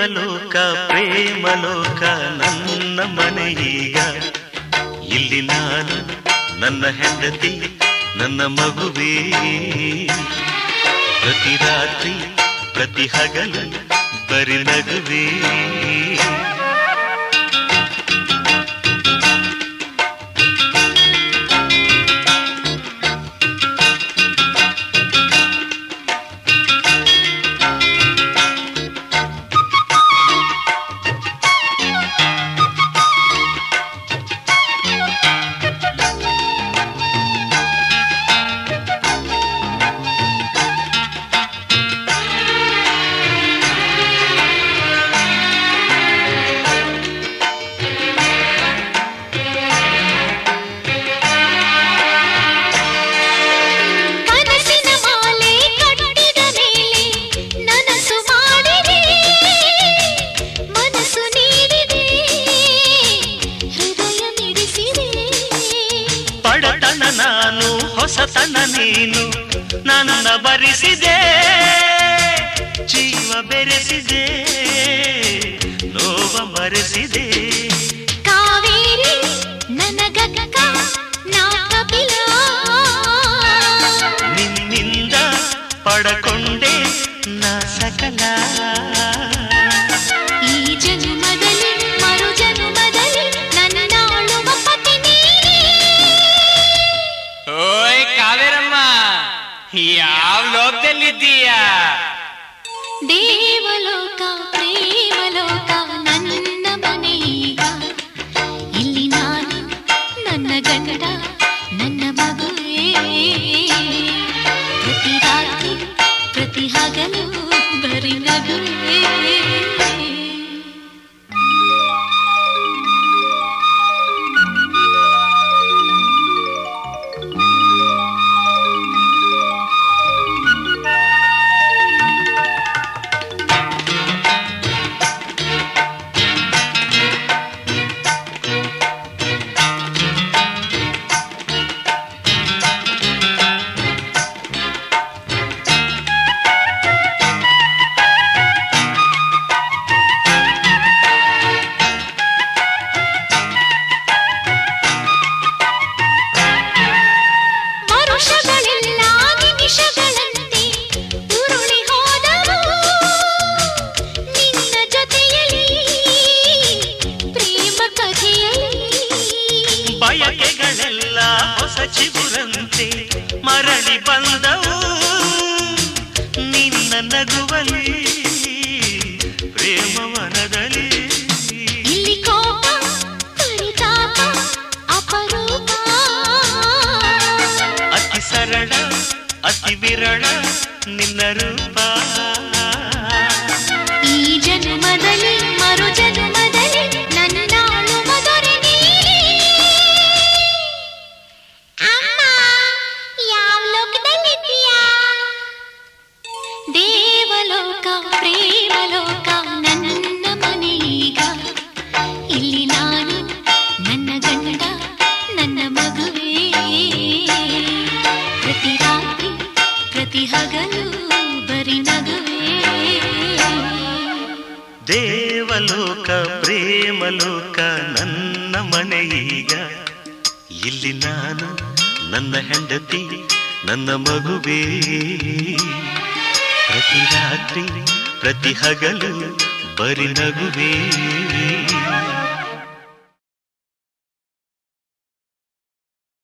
ದೇವಲೋಕ ಪ್ರೇಮಲೋಕ ನನ್ನ ಮನೆಯೀಗ ಇಲ್ಲಿ ನಾನು ನನ್ನ ಹೆಂಡತಿ ನನ್ನ ಮಗುವೇ ಪ್ರತಿ ರಾತ್ರಿ ಪ್ರತಿ ಹಗಲು ಬರಿ ನಗುವೇ ಕನಸಿನ ಮಾಲೆ ಕಟ್ಟಿದ ಮೇಲೆ ನನಸು ಮಾಡಿದೆ ಮನಸ್ಸು ನೀಡಿದೆ ಹೃದಯ ಮಿಡಿಸಿದೆ ಪಡತನ ನಾನು ಹೊಸತನ ನೀನು ನನ್ನ ಬರಿಸಿದೆ ಜೀವ ಬೆರೆಸಿದೆ ನೋವ ಮರೆಸಿದೆ ಕಾವೇರಿ ನನಗಕ್ಕ ನಾ ಕಪಿಲ ನಿನ್ನಿಂದ ಪಡಕೊಂಡೆ ನಾ ಸಕಲ ಈ ಜನ್ಮದಲ್ಲಿ ಮರು ಜನ್ಮದಲ್ಲಿ ನನ್ನಾಳುವ ಪತಿ ನೀನೇ ಓಯ್ ಕಾವೇರಮ್ಮ ಯಾವ ಲೋಕದಲ್ಲಿದ್ದೀಯಾ ದೇವಲೋಕ ಪ್ರೇಮಲೋಕ ನನ್ನ ಮನೆಯೀಗ ಇಲ್ಲಿ ನಾನು ನನ್ನ ಗಂಡ ನನ್ನ ಮಗುವೇ ಪ್ರತಿ ರಾತ್ರಿ ಪ್ರತಿ ಹಗಲು ಬರಿ ನಗುವೇ ವರುಷಗಳೆಲ್ಲ ನಿಮಿಷಗಳಂತೆ ಉರುಳಿ ಹೋದವು ನಿನ್ನ ಜೊತೆಯಲ್ಲಿ ಪ್ರೇಮ ಕಥೆಯಲ್ಲಿ ಬಯಕೆಗಳೆಲ್ಲ ಹೊಸ ಚಿಗುರಂತೆ ಮರಳಿ ಬಂದವು ನಿನ್ನ ನಗುವಲಿ ಪ್ರೇಮವನದಲ್ಲಿ ಇಲ್ಲಿ ಕೋಪ ಪರಿತಾಪ ಅಪರೂಪ ಅತಿ ಸರಳ ಅತಿ ವಿರಳ ನಿನ್ನ ರೂಪ ಈ ಜನ್ಮದಲ್ಲಿ ಮರು ಜನ್ಮದಲ್ಲಿ ನನ್ನಾಳುವ ದೊರೆ ನೀನೇ. ಅಮ್ಮ ಯಾವ ಲೋಕದಲ್ಲಿದ್ದೀಯಾ ದೇವಲೋಕ ಪ್ರೇಮಲೋಕ ನನ್ನ ಮನೆಯೀಗ ಇಲ್ಲಿ ನಾನು ನನ್ನ ಗಂಡ ನನ್ನ ಮಗುವೇ ಪ್ರತಿ ರಾತ್ರಿ ಪ್ರತಿ ಹಗಲು ಬರಿ ನಗುವೇ ದೇವಲೋಕ ಪ್ರೇಮಲೋಕ ನನ್ನ ಮನೆಯೀಗ ಇಲ್ಲಿ ನಾನು ನನ್ನ ಹೆಂಡತಿ ನನ್ನ ಮಗುವೇ ಪ್ರತಿ ರಾತ್ರಿ ಪ್ರತಿ ಹಗಲು ಬರಿ ನಗುವೇ